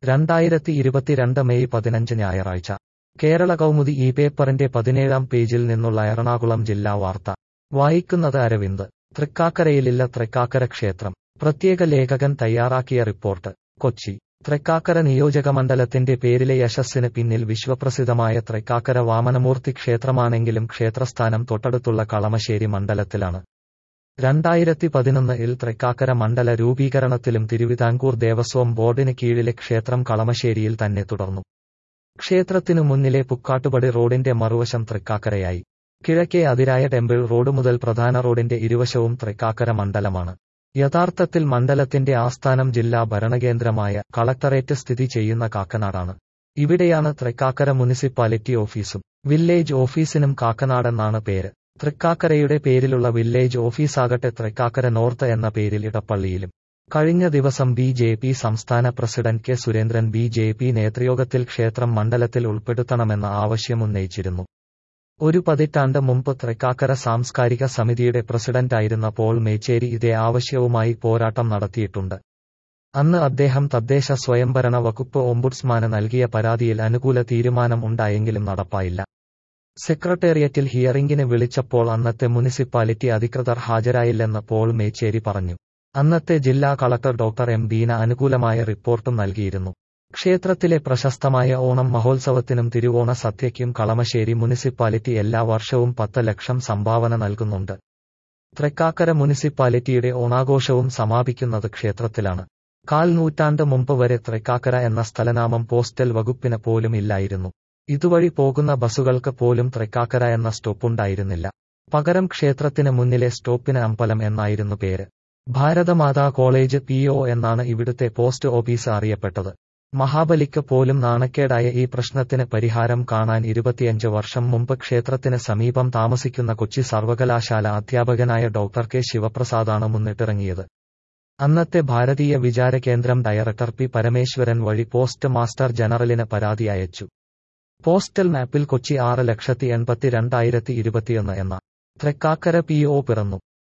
രണ്ടായിരത്തി ഇരുപത്തിരണ്ട് മെയ് പതിനഞ്ച് ഞായറാഴ്ച കേരള കൗമുദി ഈ പേപ്പറിന്റെ പതിനേഴാം പേജിൽ നിന്നുള്ള എറണാകുളം ജില്ലാ വാർത്ത വായിക്കുന്നത് അരവിന്ദ് തൃക്കാക്കരയിലില്ല തൃക്കാക്കര ക്ഷേത്രം പ്രത്യേക ലേഖകൻ തയ്യാറാക്കിയ റിപ്പോർട്ട് കൊച്ചി തൃക്കാക്കര നിയോജകമണ്ഡലത്തിന്റെ പേരിലെ യശസ്സിന് പിന്നിൽ വിശ്വപ്രസിദ്ധമായ തൃക്കാക്കര വാമനമൂർത്തി ക്ഷേത്രമാണെങ്കിലും ക്ഷേത്രസ്ഥാനം തൊട്ടടുത്തുള്ള കളമശ്ശേരി മണ്ഡലത്തിലാണ് രണ്ടായിരത്തി പതിനൊന്നിൽ തൃക്കാക്കര മണ്ഡല രൂപീകരണത്തിലും തിരുവിതാംകൂർ ദേവസ്വം ബോർഡിന് കീഴിലെ ക്ഷേത്രം കളമശ്ശേരിയിൽ തന്നെ തുടർന്നു ക്ഷേത്രത്തിനു മുന്നിലെ പുക്കാട്ടുപടി റോഡിന്റെ മറുവശം തൃക്കാക്കരയായി കിഴക്കേ അതിരായ ടെമ്പിൾ റോഡ് മുതൽ പ്രധാന റോഡിന്റെ ഇരുവശവും തൃക്കാക്കര മണ്ഡലമാണ് യഥാർത്ഥത്തിൽ മണ്ഡലത്തിന്റെ ആസ്ഥാനം ജില്ലാ ഭരണകേന്ദ്രമായ കളക്ടറേറ്റ് സ്ഥിതി ചെയ്യുന്ന കാക്കനാടാണ് ഇവിടെയാണ് തൃക്കാക്കര മുനിസിപ്പാലിറ്റി ഓഫീസും വില്ലേജ് ഓഫീസിനും കാക്കനാടെന്നാണ് പേര് തൃക്കാക്കരയുടെ പേരിലുള്ള വില്ലേജ് ഓഫീസാകട്ടെ തൃക്കാക്കര നോർത്ത് എന്ന പേരിൽ ഇടപ്പള്ളിയിലും കഴിഞ്ഞ ദിവസം ബി ജെ പി സംസ്ഥാന പ്രസിഡന്റ് K Surendran B J P നേതൃയോഗത്തിൽ ക്ഷേത്രം മണ്ഡലത്തിൽ ഉൾപ്പെടുത്തണമെന്ന ആവശ്യമുന്നയിച്ചിരുന്നു ഒരു പതിറ്റാണ്ട് മുമ്പ് തൃക്കാക്കര സാംസ്കാരിക സമിതിയുടെ പ്രസിഡന്റായിരുന്ന പോൾ മേച്ചേരി ഇതേ ആവശ്യവുമായി പോരാട്ടം നടത്തിയിട്ടുണ്ട് അന്ന് അദ്ദേഹം തദ്ദേശ സ്വയംഭരണ വകുപ്പ് ഓംബുഡ്സ്മാന് നൽകിയ പരാതിയിൽ അനുകൂല തീരുമാനം ഉണ്ടായെങ്കിലും നടപ്പായില്ല സെക്രട്ടേറിയറ്റിൽ ഹിയറിംഗിന് വിളിച്ചപ്പോൾ അന്നത്തെ മുനിസിപ്പാലിറ്റി അധികൃതർ ഹാജരായില്ലെന്ന് പോൾ മേച്ചേരി പറഞ്ഞു അന്നത്തെ ജില്ലാ കളക്ടർ ഡോക്ടർ എം ബീന അനുകൂലമായ റിപ്പോർട്ടും നൽകിയിരുന്നു ക്ഷേത്രത്തിലെ പ്രശസ്തമായ ഓണം മഹോത്സവത്തിനും തിരുവോണ സദ്യയ്ക്കും കളമശ്ശേരി മുനിസിപ്പാലിറ്റി എല്ലാ വർഷവും പത്ത് ലക്ഷം സംഭാവന നൽകുന്നുണ്ട് തൃക്കാക്കര മുനിസിപ്പാലിറ്റിയുടെ ഓണാഘോഷവും സമാപിക്കുന്നത് ക്ഷേത്രത്തിലാണ് കാൽ നൂറ്റാണ്ട് മുമ്പ് വരെ തൃക്കാക്കര എന്ന സ്ഥലനാമം പോസ്റ്റൽ വകുപ്പിന് പോലും ഇല്ലായിരുന്നു ഇതുവഴി പോകുന്ന ബസുകൾക്ക് പോലും തൃക്കാക്കര എന്ന സ്റ്റോപ്പുണ്ടായിരുന്നില്ല പകരം ക്ഷേത്രത്തിന് മുന്നിലെ സ്റ്റോപ്പിന് അമ്പലം എന്നായിരുന്നു പേര് ഭാരതമാതാ കോളേജ് പി ഒ എന്നാണ് ഇവിടുത്തെ പോസ്റ്റ് ഓഫീസ് അറിയപ്പെട്ടത് മഹാബലിക്ക് പോലും നാണക്കേടായ ഈ പ്രശ്നത്തിന് പരിഹാരം കാണാൻ ഇരുപത്തിയഞ്ച് വർഷം മുമ്പ് ക്ഷേത്രത്തിന് സമീപം താമസിക്കുന്ന കൊച്ചി സർവകലാശാല അധ്യാപകനായ ഡോക്ടർ കെ ശിവപ്രസാദാണ് മുന്നിട്ടിറങ്ങിയത് അന്നത്തെ ഭാരതീയ വിചാര കേന്ദ്രം ഡയറക്ടർ പി പരമേശ്വരൻ വഴി പോസ്റ്റ് മാസ്റ്റർ ജനറലിന് പരാതി അയച്ചു പോസ്റ്റൽ മാപ്പിൽ കൊച്ചി ആറ് ലക്ഷത്തി എൺപത്തി രണ്ടായിരത്തി ഇരുപത്തിയൊന്ന് എന്ന തൃക്കാക്കര പി ഒ പിറന്നു